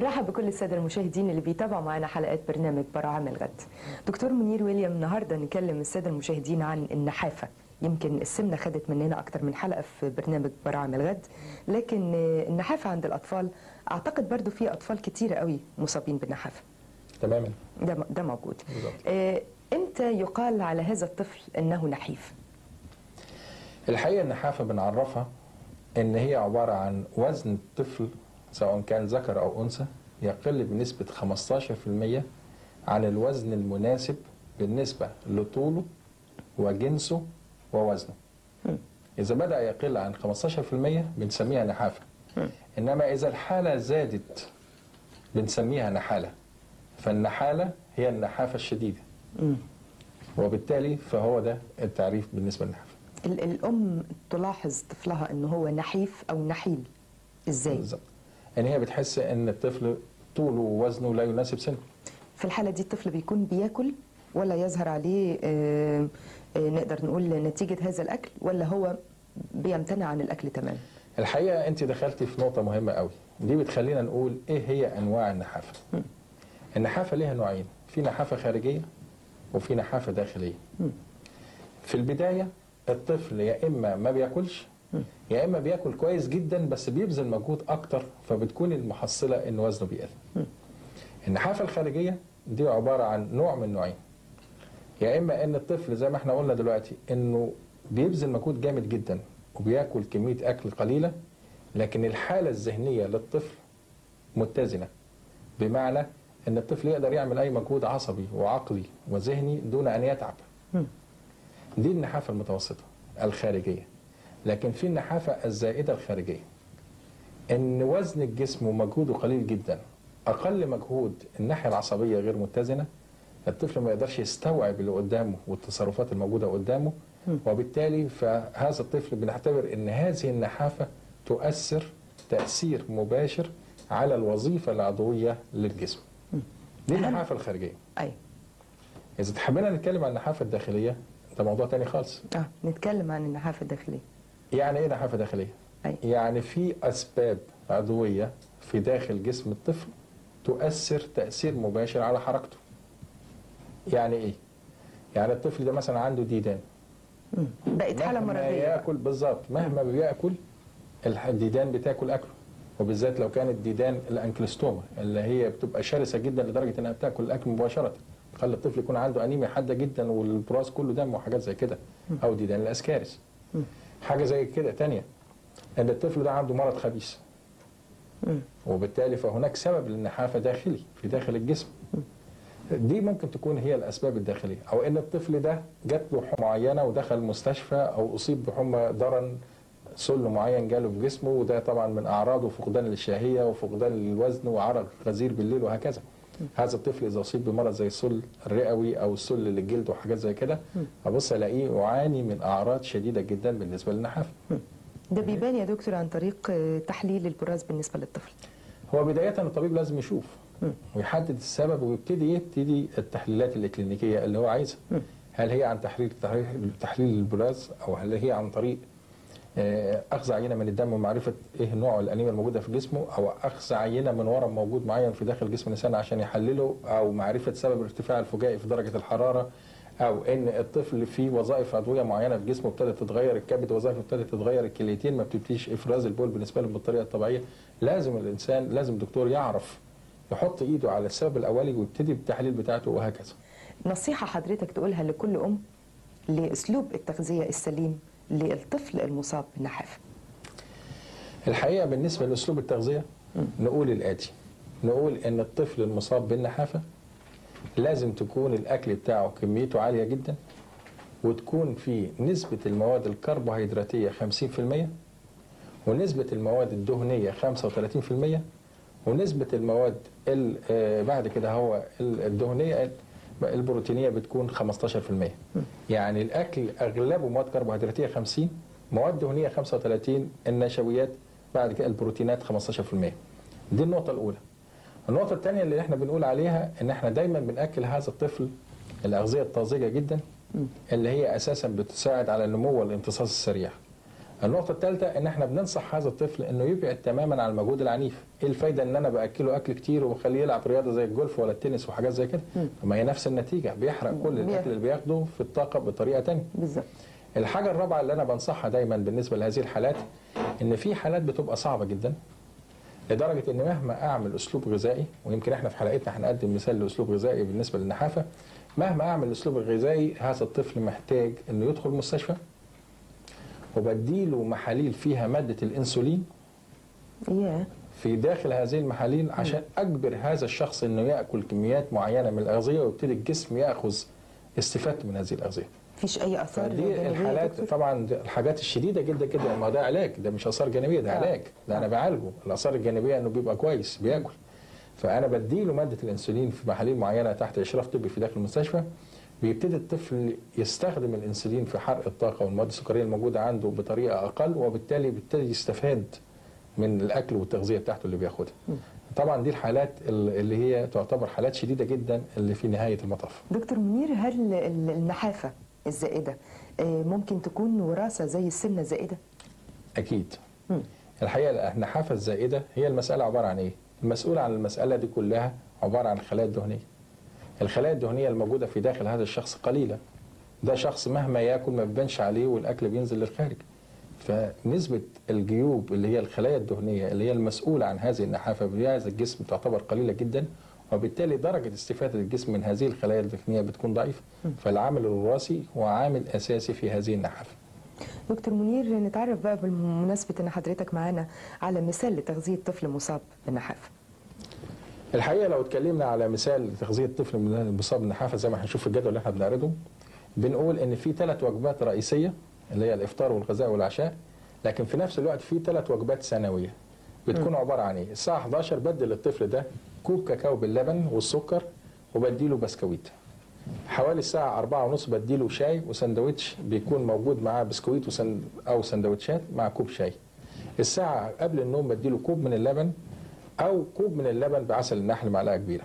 بنرحب بكل الساده المشاهدين اللي بيتابعوا معنا حلقات برنامج براعم الغد. دكتور منير ويليام النهارده نكلم الساده المشاهدين عن النحافه. يمكن السمنه خدت مننا اكتر من حلقه في برنامج براعم الغد، لكن النحافه عند الاطفال اعتقد برضو في اطفال كتيره قوي مصابين بالنحافه. تماما ده ده موجود. بالظبط. آه، امتى يقال على هذا الطفل انه نحيف؟ الحقيقه النحافه بنعرفها ان هي عباره عن وزن الطفل سواء كان ذكر او انثى يقل بنسبه 15% عن الوزن المناسب بالنسبه لطوله وجنسه ووزنه. اذا بدا يقل عن 15% بنسميها نحافه. انما اذا الحاله زادت بنسميها نحاله. فالنحاله هي النحافه الشديده. مم. وبالتالي فهو ده التعريف بالنسبه للنحافه. ال- الام تلاحظ طفلها انه هو نحيف او نحيل ازاي؟ بالظبط ان هي بتحس ان الطفل طوله ووزنه لا يناسب سنه في الحالة دي الطفل بيكون بياكل ولا يظهر عليه آه، آه، نقدر نقول نتيجة هذا الأكل ولا هو بيمتنع عن الأكل تماما الحقيقه انت دخلتي في نقطه مهمه قوي دي بتخلينا نقول ايه هي انواع النحافه النحافه ليها نوعين في نحافه خارجيه وفي نحافه داخليه في البدايه الطفل يا اما ما بياكلش يا اما بياكل كويس جدا بس بيبذل مجهود اكتر فبتكون المحصله ان وزنه بيقل النحافه الخارجيه دي عباره عن نوع من نوعين يا اما ان الطفل زي ما احنا قلنا دلوقتي انه بيبذل مجهود جامد جدا وبياكل كميه اكل قليله لكن الحاله الذهنيه للطفل متزنه بمعنى ان الطفل يقدر يعمل اي مجهود عصبي وعقلي وذهني دون ان يتعب دي النحافه المتوسطه الخارجيه لكن في النحافه الزائده الخارجيه ان وزن الجسم ومجهوده قليل جدا اقل مجهود الناحيه العصبيه غير متزنه الطفل ما يقدرش يستوعب اللي قدامه والتصرفات الموجوده قدامه وبالتالي فهذا الطفل بنعتبر ان هذه النحافه تؤثر تاثير مباشر على الوظيفه العضويه للجسم دي النحافه الخارجيه أي اذا تحبينا نتكلم عن النحافه الداخليه ده موضوع تاني خالص آه نتكلم عن النحافة الداخلية يعني ايه نحافه داخليه أي يعني في اسباب عضويه في داخل جسم الطفل تؤثر تاثير مباشر على حركته يعني ايه يعني الطفل ده مثلا عنده ديدان مم. بقت حالة مهما مرضية بقى. ياكل بالظبط مهما بياكل الح- الديدان بتاكل اكله وبالذات لو كانت ديدان الانكلستوما اللي هي بتبقى شرسه جدا لدرجه انها بتاكل الاكل مباشره تخلي الطفل يكون عنده انيميا حاده جدا والبراز كله دم وحاجات زي كده او ديدان الاسكارس حاجه زي كده تانية ان الطفل ده عنده مرض خبيث مم. وبالتالي فهناك سبب للنحافه داخلي في داخل الجسم دي ممكن تكون هي الاسباب الداخليه او ان الطفل ده جات له حمى معينه ودخل مستشفى او اصيب بحمى ضرن سل معين جاله في جسمه وده طبعا من اعراضه فقدان للشهيه وفقدان للوزن وعرق غزير بالليل وهكذا هذا الطفل اذا اصيب بمرض زي السل الرئوي او السل للجلد وحاجات زي كده ابص الاقيه يعاني من اعراض شديده جدا بالنسبه للنحافه ده بيبان يا دكتور عن طريق آه، تحليل البراز بالنسبة للطفل هو بداية الطبيب لازم يشوف ويحدد السبب ويبتدي يبتدي التحليلات الإكلينيكية اللي هو عايزها هل هي عن تحليل تحليل, تحليل البراز أو هل هي عن طريق آه، أخذ عينة من الدم ومعرفة إيه نوع الأنيميا الموجودة في جسمه أو أخذ عينة من ورم موجود معين في داخل جسم الإنسان عشان يحلله أو معرفة سبب الارتفاع الفجائي في درجة الحرارة أو إن الطفل فيه وظائف عضوية معينة في جسمه ابتدت تتغير الكبد وظائفه ابتدت تتغير الكليتين ما بتبتديش إفراز البول بالنسبة له بالطريقة الطبيعية لازم الإنسان لازم الدكتور يعرف يحط إيده على السبب الأولي ويبتدي بالتحليل بتاعته وهكذا نصيحة حضرتك تقولها لكل أم لأسلوب التغذية السليم للطفل المصاب بالنحافة الحقيقة بالنسبة لأسلوب التغذية نقول الآتي نقول إن الطفل المصاب بالنحافة لازم تكون الأكل بتاعه كميته عالية جدا وتكون فيه نسبة المواد الكربوهيدراتية 50% ونسبة المواد الدهنية 35% ونسبة المواد ال- آه، بعد كده هو ال- الدهنية البروتينية بتكون 15% يعني الأكل أغلبه مواد كربوهيدراتية 50 مواد دهنية 35 النشويات بعد كده البروتينات 15% دي النقطة الأولى النقطة الثانية اللي احنا بنقول عليها ان احنا دايما بنأكل هذا الطفل الأغذية الطازجة جدا اللي هي أساسا بتساعد على النمو والامتصاص السريع النقطة الثالثة ان احنا بننصح هذا الطفل انه يبعد تماما عن المجهود العنيف، ايه الفايدة ان انا باكله اكل كتير وبخليه يلعب رياضة زي الجولف ولا التنس وحاجات زي كده؟ ما هي نفس النتيجة بيحرق كل بيحرق. الاكل اللي بياخده في الطاقة بطريقة تانية. بالظبط الحاجة الرابعة اللي أنا بنصحها دايما بالنسبة لهذه الحالات إن في حالات بتبقى صعبة جدا لدرجة إن مهما أعمل أسلوب غذائي ويمكن إحنا في حلقتنا هنقدم مثال لأسلوب غذائي بالنسبة للنحافة مهما أعمل الأسلوب الغذائي هذا الطفل محتاج إنه يدخل المستشفى وبديله محاليل فيها مادة الأنسولين يا في داخل هذه المحاليل عشان أجبر هذا الشخص إنه يأكل كميات معينة من الأغذية ويبتدي الجسم يأخذ استفادته من هذه الأغذية. مفيش اي اثار فدي جانبية يا الحالات دكتور؟ طبعا دي الحاجات الشديده جدا جدا ما ده علاج ده مش اثار جانبيه ده آه. علاج ده انا آه. بعالجه الاثار الجانبيه انه بيبقى كويس بياكل فانا بديله ماده الانسولين في محاليل معينه تحت اشراف طبي في داخل المستشفى بيبتدي الطفل يستخدم الانسولين في حرق الطاقه والمواد السكريه الموجوده عنده بطريقه اقل وبالتالي بيبتدي يستفاد من الاكل والتغذيه بتاعته اللي بياخدها طبعا دي الحالات اللي هي تعتبر حالات شديده جدا اللي في نهايه المطاف دكتور منير هل ال- النحافه الزائده آه، ممكن تكون وراثه زي السمنه الزائده؟ اكيد مم. الحقيقه النحافه الزائده هي المساله عباره عن ايه؟ المسؤول عن المساله دي كلها عباره عن الخلايا الدهنيه. الخلايا الدهنيه الموجوده في داخل هذا الشخص قليله. ده شخص مهما ياكل ما بيبانش عليه والاكل بينزل للخارج. فنسبه الجيوب اللي هي الخلايا الدهنيه اللي هي المسؤوله عن هذه النحافه في هذا الجسم تعتبر قليله جدا وبالتالي درجه استفاده الجسم من هذه الخلايا الدهنيه بتكون ضعيفه. فالعامل الوراثي هو عامل اساسي في هذه النحافه. دكتور منير نتعرف بقى بمناسبه ان حضرتك معانا على مثال لتغذيه طفل مصاب بالنحافه. الحقيقه لو اتكلمنا على مثال تغذيه طفل من المصاب بالنحافه زي ما هنشوف في الجدول اللي احنا بنعرضه بنقول ان في ثلاث وجبات رئيسيه اللي هي الافطار والغذاء والعشاء لكن في نفس الوقت في ثلاث وجبات ثانويه بتكون عباره عن ايه؟ الساعه 11 بدي للطفل ده كوب كاكاو باللبن والسكر وبديله بسكويت. حوالي الساعة أربعة ونص بديله شاي وسندوتش بيكون موجود معاه بسكويت وسن أو سندوتشات مع كوب شاي. الساعة قبل النوم بديله كوب من اللبن أو كوب من اللبن بعسل النحل معلقة كبيرة.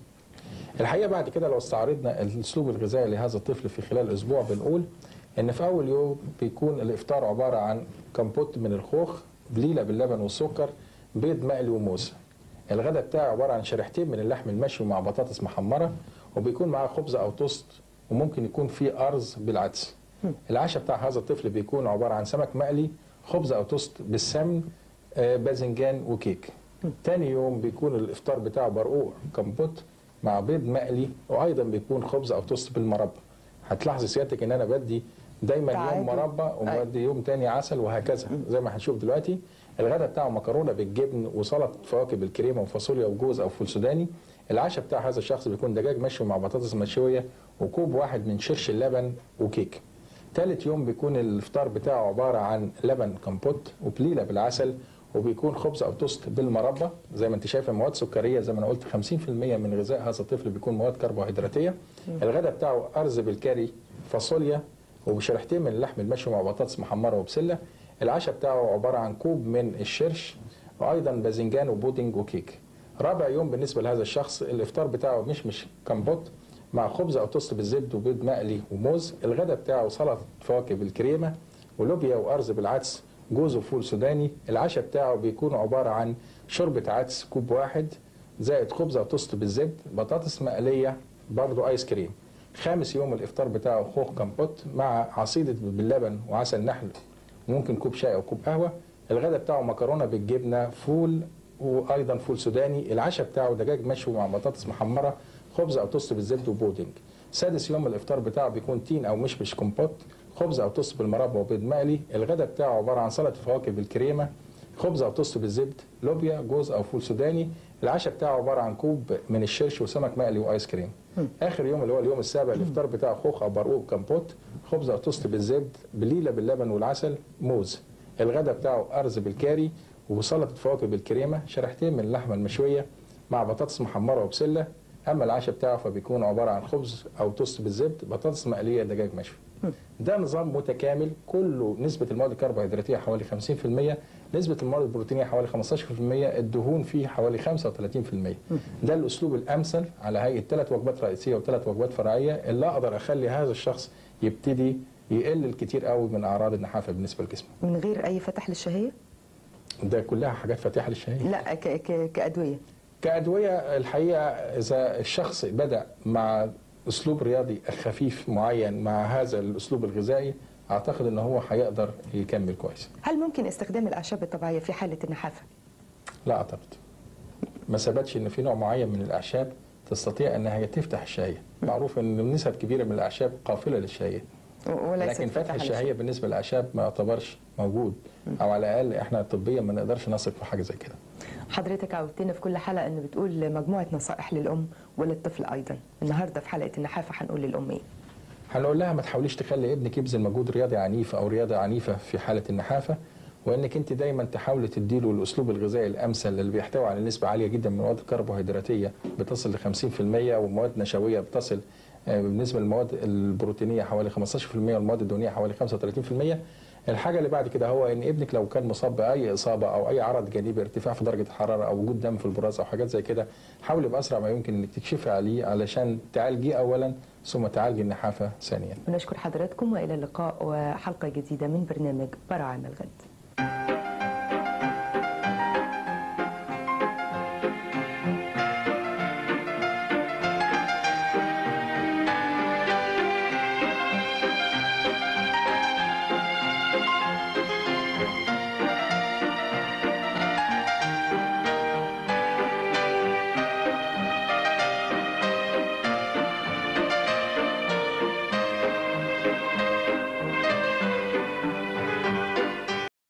الحقيقة بعد كده لو استعرضنا الأسلوب الغذائي لهذا الطفل في خلال أسبوع بنقول إن في أول يوم بيكون الإفطار عبارة عن كمبوت من الخوخ بليلة باللبن والسكر بيض مقلي وموز. الغداء بتاعه عبارة عن شريحتين من اللحم المشوي مع بطاطس محمرة وبيكون معاه خبز أو توست وممكن يكون فيه أرز بالعدس. العشاء بتاع هذا الطفل بيكون عبارة عن سمك مقلي خبز أو توست بالسمن آه، باذنجان وكيك. تاني يوم بيكون الإفطار بتاعه برقوق كمبوت مع بيض مقلي وأيضا بيكون خبز أو توست بالمربى. هتلاحظي سيادتك إن أنا بدي دايما تعادل. يوم مربى وبدي يوم تاني عسل وهكذا زي ما هنشوف دلوقتي الغداء بتاعه مكرونه بالجبن وسلطه فواكه بالكريمه وفاصوليا وجوز او فول سوداني العشاء بتاع هذا الشخص بيكون دجاج مشوي مع بطاطس مشويه وكوب واحد من شرش اللبن وكيك ثالث يوم بيكون الافطار بتاعه عباره عن لبن كمبوت وبليله بالعسل وبيكون خبز او توست بالمربى زي ما انت شايفه مواد سكريه زي ما انا قلت 50% من غذاء هذا الطفل بيكون مواد كربوهيدراتيه الغداء بتاعه ارز بالكاري فاصوليا وبشريحتين من اللحم المشوي مع بطاطس محمره وبسله العشاء بتاعه عباره عن كوب من الشرش وايضا باذنجان وبودنج وكيك رابع يوم بالنسبه لهذا الشخص الافطار بتاعه مش مش كمبوت مع خبز او توست بالزبد وبيض مقلي وموز الغداء بتاعه سلطه فواكه بالكريمه ولوبيا وارز بالعدس جوز وفول سوداني العشاء بتاعه بيكون عباره عن شوربه عدس كوب واحد زائد خبز او توست بالزبد بطاطس مقليه برضه ايس كريم خامس يوم الافطار بتاعه خوخ كمبوت مع عصيده باللبن وعسل نحل وممكن كوب شاي او كوب قهوه الغداء بتاعه مكرونه بالجبنه فول وايضا فول سوداني العشاء بتاعه دجاج مشوي مع بطاطس محمره خبز او توست بالزبد وبودنج سادس يوم الافطار بتاعه بيكون تين او مشمش كومبوت خبز او توست بالمربى وبيض مقلي الغداء بتاعه عباره عن سلطه فواكه بالكريمه خبز او توست بالزبد لوبيا جوز او فول سوداني العشاء بتاعه عباره عن كوب من الشرش وسمك مقلي وايس كريم اخر يوم اللي هو اليوم السابع الافطار بتاعه خوخ او برقوق كمبوت خبز او توست بالزبد بليله باللبن والعسل موز الغداء بتاعه ارز بالكاري وسلطه فواكه بالكريمه شريحتين من اللحمه المشويه مع بطاطس محمره وبسله اما العشاء بتاعه فبيكون عباره عن خبز او توست بالزبد بطاطس مقليه دجاج مشوي ده نظام متكامل كله نسبه المواد الكربوهيدراتيه حوالي 50% نسبه المواد البروتينيه حوالي 15% الدهون فيه حوالي 35% ده الاسلوب الامثل على هيئه ثلاث وجبات رئيسيه وثلاث وجبات فرعيه اللي اقدر اخلي هذا الشخص يبتدي يقل الكتير قوي من اعراض النحافه بالنسبه لجسمه من غير اي فتح للشهيه ده كلها حاجات فاتحه للشهيه لا ك ك كادويه كادويه الحقيقه اذا الشخص بدا مع اسلوب رياضي خفيف معين مع هذا الاسلوب الغذائي اعتقد ان هو هيقدر يكمل كويس هل ممكن استخدام الاعشاب الطبيعيه في حاله النحافه لا اعتقد ما ثبتش ان في نوع معين من الاعشاب تستطيع انها هي تفتح الشهيه معروف ان نسب كبيره من الاعشاب قافله للشهيه وليست لكن فتح فتح الشهيه بالنسبه للاعشاب ما يعتبرش موجود او على الاقل احنا طبيا ما نقدرش نثق في حاجه زي كده حضرتك عودتنا في كل حلقه ان بتقول مجموعه نصائح للام وللطفل ايضا النهارده في حلقه النحافه هنقول للام ايه هنقول لها ما تحاوليش تخلي ابنك يبذل مجهود رياضي عنيف او رياضه عنيفه في حاله النحافه وانك انت دايما تحاولي تديله الاسلوب الغذائي الامثل اللي بيحتوي على نسبه عاليه جدا من المواد الكربوهيدراتيه بتصل ل 50% ومواد نشويه بتصل آه، بالنسبه للمواد البروتينيه حوالي 15% والمواد الدهنيه حوالي 35% الحاجه اللي بعد كده هو ان ابنك لو كان مصاب باي اصابه او اي عرض جانبي ارتفاع في درجه الحراره او وجود دم في البراز او حاجات زي كده حاولي باسرع ما يمكن انك تكشفي عليه علشان تعالجيه اولا ثم تعالجي النحافه ثانيا ونشكر حضراتكم والى اللقاء وحلقه جديده من برنامج براعم الغد